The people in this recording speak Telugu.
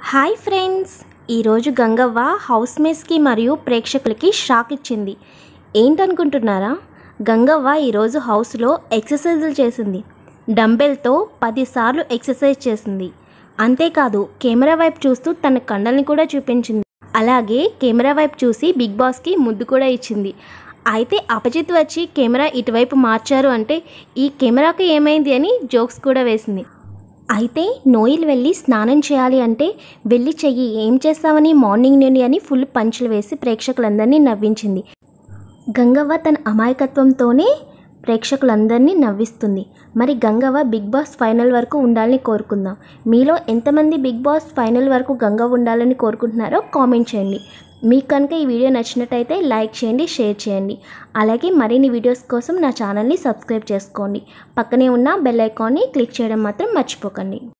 హాయ్ ఫ్రెండ్స్ ఈరోజు గంగవ్వ హౌస్ మేట్స్కి మరియు ప్రేక్షకులకి షాక్ ఇచ్చింది ఏంటనుకుంటున్నారా గంగవ్వ ఈరోజు హౌస్లో ఎక్సర్సైజులు చేసింది డంబెల్తో పదిసార్లు ఎక్సర్సైజ్ చేసింది అంతేకాదు కెమెరా వైపు చూస్తూ తన కండల్ని కూడా చూపించింది అలాగే కెమెరా వైపు చూసి బిగ్ బాస్కి ముద్దు కూడా ఇచ్చింది అయితే అపజిత్ వచ్చి కెమెరా ఇటువైపు మార్చారు అంటే ఈ కెమెరాకి ఏమైంది అని జోక్స్ కూడా వేసింది అయితే నోయిల్ వెళ్ళి స్నానం చేయాలి అంటే వెళ్ళి చెయ్యి ఏం చేస్తావని మార్నింగ్ నుండి అని ఫుల్ పంచులు వేసి ప్రేక్షకులందరినీ నవ్వించింది గంగవ్వ తన అమాయకత్వంతోనే ప్రేక్షకులందరినీ నవ్విస్తుంది మరి గంగవ్వ బిగ్ బాస్ ఫైనల్ వరకు ఉండాలని కోరుకుందాం మీలో ఎంతమంది బిగ్ బాస్ ఫైనల్ వరకు గంగవ్వ ఉండాలని కోరుకుంటున్నారో కామెంట్ చేయండి మీకు కనుక ఈ వీడియో నచ్చినట్టయితే లైక్ చేయండి షేర్ చేయండి అలాగే మరిన్ని వీడియోస్ కోసం నా ఛానల్ని సబ్స్క్రైబ్ చేసుకోండి పక్కనే ఉన్న బెల్ ఐకాన్ని క్లిక్ చేయడం మాత్రం మర్చిపోకండి